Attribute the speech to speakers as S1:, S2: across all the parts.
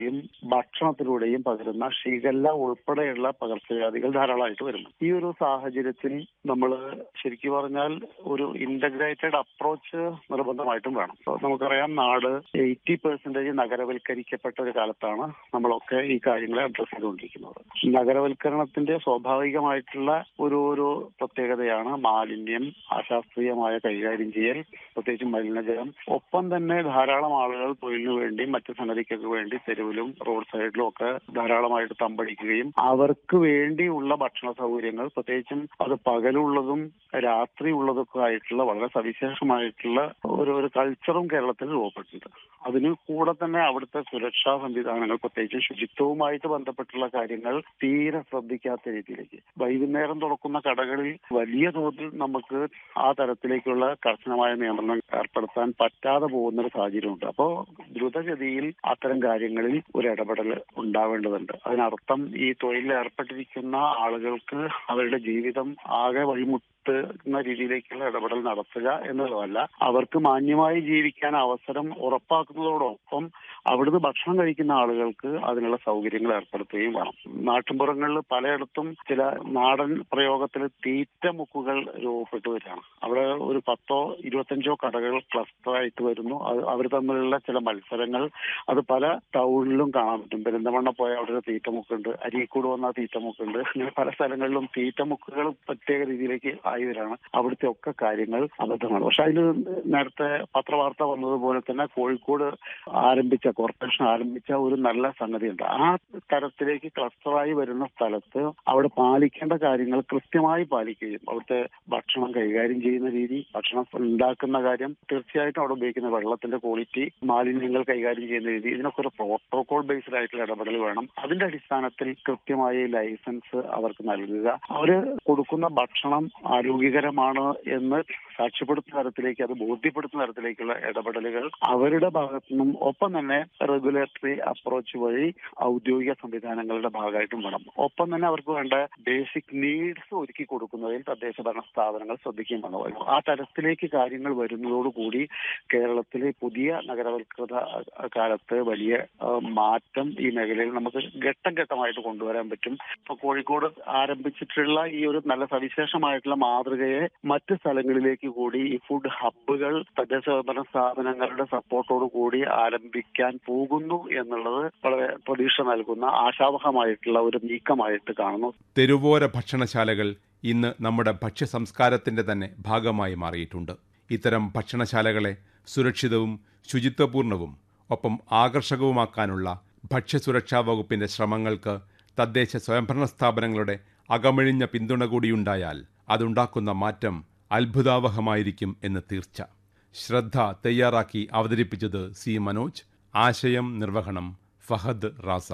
S1: യും ഭക്ഷണത്തിലൂടെയും പകരുന്ന ഷിഗല്ല ഉൾപ്പെടെയുള്ള പകർച്ചവ്യാധികൾ ധാരാളമായിട്ട് വരുന്നു ഈ ഒരു സാഹചര്യത്തിൽ നമ്മൾ ശരിക്കും പറഞ്ഞാൽ ഒരു ഇന്റഗ്രേറ്റഡ് അപ്രോച്ച് നിർബന്ധമായിട്ടും വേണം ഇപ്പൊ നമുക്കറിയാം നാട് എയ്റ്റി പെർസെന്റേജ് നഗരവൽക്കരിക്കപ്പെട്ട ഒരു കാലത്താണ് നമ്മളൊക്കെ ഈ കാര്യങ്ങളെ അഡ്രസ് ചെയ്തുകൊണ്ടിരിക്കുന്നത് നഗരവൽക്കരണത്തിന്റെ സ്വാഭാവികമായിട്ടുള്ള ഒരു ഒരു പ്രത്യേകതയാണ് മാലിന്യം അശാസ്ത്രീയമായ കൈകാര്യം ചെയ്യൽ പ്രത്യേകിച്ച് മലിനജലം ഒപ്പം തന്നെ ധാരാളം ആളുകൾ തൊഴിലിനു വേണ്ടി മറ്റു സംഗതിക്കൊക്കെ വേണ്ടി തെരുവിലും റോഡ് സൈഡിലും ഒക്കെ ധാരാളമായിട്ട് തമ്പടിക്കുകയും അവർക്ക് വേണ്ടിയുള്ള ഭക്ഷണ സൗകര്യങ്ങൾ പ്രത്യേകിച്ചും അത് പകലുള്ളതും രാത്രി ഉള്ളതൊക്കെ ആയിട്ടുള്ള വളരെ സവിശേഷമായിട്ടുള്ള ഒരു ഒരു കൾച്ചറും കേരളത്തിൽ രൂപപ്പെട്ടിട്ടുണ്ട് അതിന് കൂടെ തന്നെ അവിടുത്തെ സുരക്ഷാ സംവിധാനങ്ങൾ പ്രത്യേകിച്ച് ശുചിത്വവുമായിട്ട് ബന്ധപ്പെട്ടുള്ള കാര്യങ്ങൾ തീരെ ശ്രദ്ധിക്കാത്ത രീതിയിലേക്ക് വൈകുന്നേരം തുറക്കുന്ന കടകളിൽ വലിയ തോതിൽ നമുക്ക് ആ തരത്തിലേക്കുള്ള കർശനമായ നിയന്ത്രണം ഏർപ്പെടുത്താൻ പറ്റാതെ പോകുന്ന ഒരു സാഹചര്യമുണ്ട് അപ്പോൾ ദ്രുതഗതിയിൽ അത്തരം കാര്യങ്ങളിൽ ഒരു ഇടപെടൽ ഉണ്ടാവേണ്ടതുണ്ട് അതിനർത്ഥം ഈ തൊഴിലിൽ ഏർപ്പെട്ടിരിക്കുന്ന ആളുകൾക്ക് അവരുടെ ജീവിതം ആകെ വഴിമുട്ടുന്ന രീതിയിലേക്കുള്ള ഇടപെടൽ നടത്തുക എന്നുള്ളതല്ല അവർക്ക് മാന്യമായി ജീവിക്കാൻ അവസരം ഉറപ്പാക്കുന്നതോടൊപ്പം അവിടുന്ന് ഭക്ഷണം കഴിക്കുന്ന ആളുകൾക്ക് അതിനുള്ള സൗകര്യങ്ങൾ ഏർപ്പെടുത്തുകയും വേണം നാട്ടിൻപുറങ്ങളിൽ പലയിടത്തും ചില നാടൻ പ്രയോഗത്തിൽ തീറ്റ മുക്കുകൾ രൂപപ്പെട്ടു വരികയാണ് അവിടെ ഒരു പത്തോ ഇരുപത്തഞ്ചോ കടകൾ ക്ലസ്റ്റർ ആയിട്ട് വരുന്നു അത് അവർ തമ്മിലുള്ള ചില മത്സരങ്ങൾ അത് പല ടൗണിലും കാണാൻ പറ്റും പെരിന്തമണ്ണ പോയ അവിടെ ഒരു തീറ്റമുക്കുണ്ട് അരീക്കോട് വന്ന തീറ്റമുക്കുണ്ട് ഇങ്ങനെ പല സ്ഥലങ്ങളിലും തീറ്റമുക്കുകൾ പ്രത്യേക രീതിയിലേക്ക് ആയി വരാണ് അവിടുത്തെ ഒക്കെ കാര്യങ്ങൾ അബദ്ധമാണ് പക്ഷെ അതിൽ നേരത്തെ പത്രവാർത്ത വന്നതുപോലെ തന്നെ കോഴിക്കോട് ആരംഭിച്ച കോർപ്പറേഷൻ ആരംഭിച്ച ഒരു നല്ല സംഗതിയുണ്ട് ആ തരത്തിലേക്ക് ക്ലസ്റ്ററായി വരുന്ന സ്ഥലത്ത് അവിടെ പാലിക്കേണ്ട കാര്യങ്ങൾ കൃത്യമായി പാലിക്കുകയും അവിടുത്തെ ഭക്ഷണം കൈകാര്യം ചെയ്യുന്ന രീതി ഭക്ഷണം ഉണ്ടാക്കുന്ന കാര്യം തീർച്ചയായിട്ടും അവിടെ ഉപയോഗിക്കുന്ന വെള്ളത്തിന്റെ ക്വാളിറ്റി മാലിന്യങ്ങൾ കൈകാര്യം ചെയ്യുന്ന രീതി ഇതിനൊക്കെ ഒരു പ്രോട്ടോകോൾ ബേസ്ഡ് ആയിട്ടുള്ള ഇടപെടൽ വേണം അതിന്റെ അടിസ്ഥാനത്തിൽ കൃത്യമായ ലൈസൻസ് അവർക്ക് നൽകുക അവര് കൊടുക്കുന്ന ഭക്ഷണം ആരോഗ്യകരമാണ് എന്ന് സാക്ഷ്യപ്പെടുത്തുന്ന തരത്തിലേക്ക് അത് ബോധ്യപ്പെടുത്തുന്ന തരത്തിലേക്കുള്ള ഇടപെടലുകൾ അവരുടെ ഭാഗത്തു നിന്നും ഒപ്പം തന്നെ റെഗുലേറ്ററി അപ്രോച്ച് വഴി ഔദ്യോഗിക സംവിധാനങ്ങളുടെ ഭാഗമായിട്ടും വേണം ഒപ്പം തന്നെ അവർക്ക് വേണ്ട ബേസിക് നീഡ്സ് ഒരുക്കി കൊടുക്കുന്നതിൽ തദ്ദേശ ഭരണ സ്ഥാപനങ്ങൾ ശ്രദ്ധിക്കുകയും വേണം ആ തരത്തിലേക്ക് കാര്യങ്ങൾ വരുന്നതോടുകൂടി കേരളത്തിലെ പുതിയ നഗരവൽകൃത കാലത്ത് വലിയ മാറ്റം ഈ മേഖലയിൽ നമുക്ക് ഘട്ടം ഘട്ടമായിട്ട് കൊണ്ടുവരാൻ പറ്റും ഇപ്പൊ കോഴിക്കോട് ആരംഭിച്ചിട്ടുള്ള ഈ ഒരു നല്ല സവിശേഷമായിട്ടുള്ള മാതൃകയെ മറ്റ് സ്ഥലങ്ങളിലേക്ക് കൂടി ഈ ഫുഡ് ഹബ്ബുകൾ തദ്ദേശ സ്വയംഭരണ സ്ഥാപനങ്ങളുടെ സപ്പോർട്ടോടു കൂടി ആരംഭിക്കാൻ പോകുന്നു എന്നുള്ളത് വളരെ പ്രതീക്ഷ നൽകുന്ന ആശാവഹമായിട്ടുള്ള ഒരു നീക്കമായിട്ട് കാണുന്നു
S2: തെരുവോര ഭക്ഷണശാലകൾ ഇന്ന് നമ്മുടെ ഭക്ഷ്യ സംസ്കാരത്തിന്റെ തന്നെ ഭാഗമായി മാറിയിട്ടുണ്ട് ഇത്തരം ഭക്ഷണശാലകളെ സുരക്ഷിതവും ശുചിത്വപൂർണവും ഒപ്പം ആകർഷകവുമാക്കാനുള്ള ഭക്ഷ്യസുരക്ഷാ വകുപ്പിന്റെ ശ്രമങ്ങൾക്ക് തദ്ദേശ സ്വയംഭരണ സ്ഥാപനങ്ങളുടെ അകമഴിഞ്ഞ പിന്തുണ കൂടിയുണ്ടായാൽ അതുണ്ടാക്കുന്ന മാറ്റം അത്ഭുതാവഹമായിരിക്കും എന്ന് തീർച്ച ശ്രദ്ധ തയ്യാറാക്കി അവതരിപ്പിച്ചത് സി മനോജ് ആശയം നിർവഹണം ഫഹദ് റാസ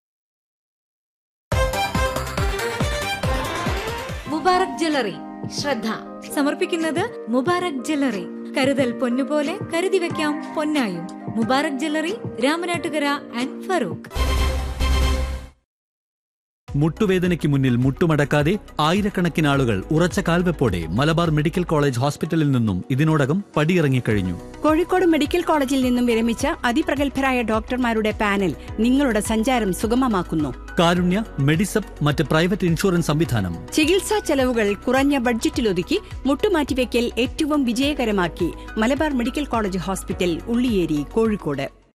S3: മുബാറക് ജ്വല്ലറി ശ്രദ്ധ സമർപ്പിക്കുന്നത് മുബാറക് ജ്വല്ലറി കരുതൽ പൊന്നുപോലെ കരുതി വെക്കാം പൊന്നായും മുബാറക് ജ്വല്ലറി രാമനാട്ടുകര ആൻഡ് ഫറൂഖ്
S4: മുട്ടുവേദനയ്ക്ക് മുന്നിൽ മുട്ടുമടക്കാതെ ആയിരക്കണക്കിന് ആളുകൾ ഉറച്ച കാൽവെപ്പോടെ മലബാർ മെഡിക്കൽ കോളേജ് ഹോസ്പിറ്റലിൽ നിന്നും ഇതിനോടകം പടിയിറങ്ങിക്കഴിഞ്ഞു
S5: കോഴിക്കോട് മെഡിക്കൽ കോളേജിൽ നിന്നും വിരമിച്ച അതിപ്രഗത്ഭരായ ഡോക്ടർമാരുടെ പാനൽ നിങ്ങളുടെ സഞ്ചാരം സുഗമമാക്കുന്നു
S4: കാരുണ്യ മെഡിസപ്പ് മറ്റ് പ്രൈവറ്റ് ഇൻഷുറൻസ് സംവിധാനം
S5: ചികിത്സാ ചെലവുകൾ കുറഞ്ഞ ബഡ്ജറ്റിലൊതുക്കി മുട്ടുമാറ്റിവെക്കൽ ഏറ്റവും വിജയകരമാക്കി Malabar medical college hospital Ulliyeri Kozhikode